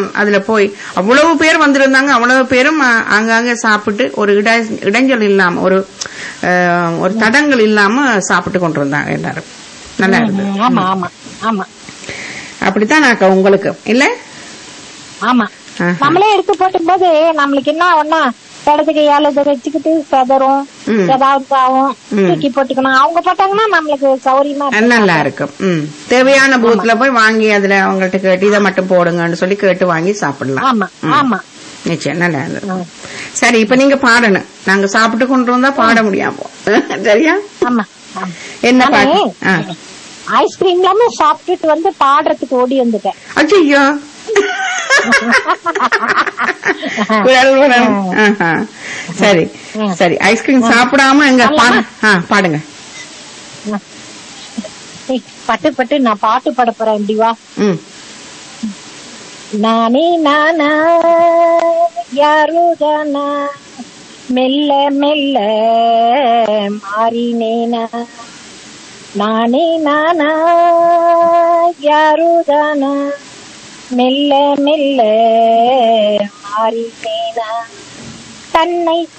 அதுல போய் அவ்வளவு பேர் வந்திருந்தாங்க அவ்வளவு பேரும் அ- அங்கங்க சாப்பிட்டு ஒரு இட இடைஞ்சல் இல்லாம ஒரு அஹ், ஒரு தடங்கள் இல்லாம சாப்பிட்டு கொண்டிருந்தாங்க எல்லாரும் நல்லா இருந்தது ம், ஆமா ஆமா ஆமா அப்படித்தான் நான் உங்களுக்கு இல்ல ஆமா ஆஹா. நம்மளே எடுத்து போட்டும் போது நம்மளுக்கு என்ன ஒண்ணா இடது கையால இதை வச்சுக்கிட்டு செதறும் ம். ஏதாவது ஆகும் ம். தூக்கி போட்டுக்கணும் அவங்க போட்டாங்கன்னா நம்மளுக்கு சௌரியமா இருக்கும். நல்லா இருக்கும் ம் தேவையான பூத்துல போய் வாங்கி அதுல அவங்கள்ட்ட கேட்டு இதை மட்டும் போடுங்கன்னு சொல்லி கேட்டு வாங்கி சாப்பிடலாம் ஆமா ம். ஆமா நிச்சயம் நல்லா இருந்தது ம். சரி இப்ப நீங்க பாடணும் நாங்க சாப்பிட்டு கொண்டு வந்தா பாட முடியாம சரியா ஆமா ஆமா. என்ன நானு பாட்டு ஆ. ஐஸ்கிரீம் எல்லாமே சாப்பிட்டுட்டு வந்து பாடுறதுக்கு ஓடி வந்துட்டேன் ஐயோ குரல் குரல். ஆஹா. சரி ம். சரி ஐஸ்கிரீம் சாப்பிடாம எங்க பாடு ஆ, பாடுங்க ஏய், பட்டு பட்டு நான் பாட்டு பாட போறேன் இப்படி வா ம் நானே நானா யாரோ தானா மெல்ல மெல்ல மாறினேனா நானே நானா யாரோ தானா மெல்ல மெல்ல மாறினேனா தன்னை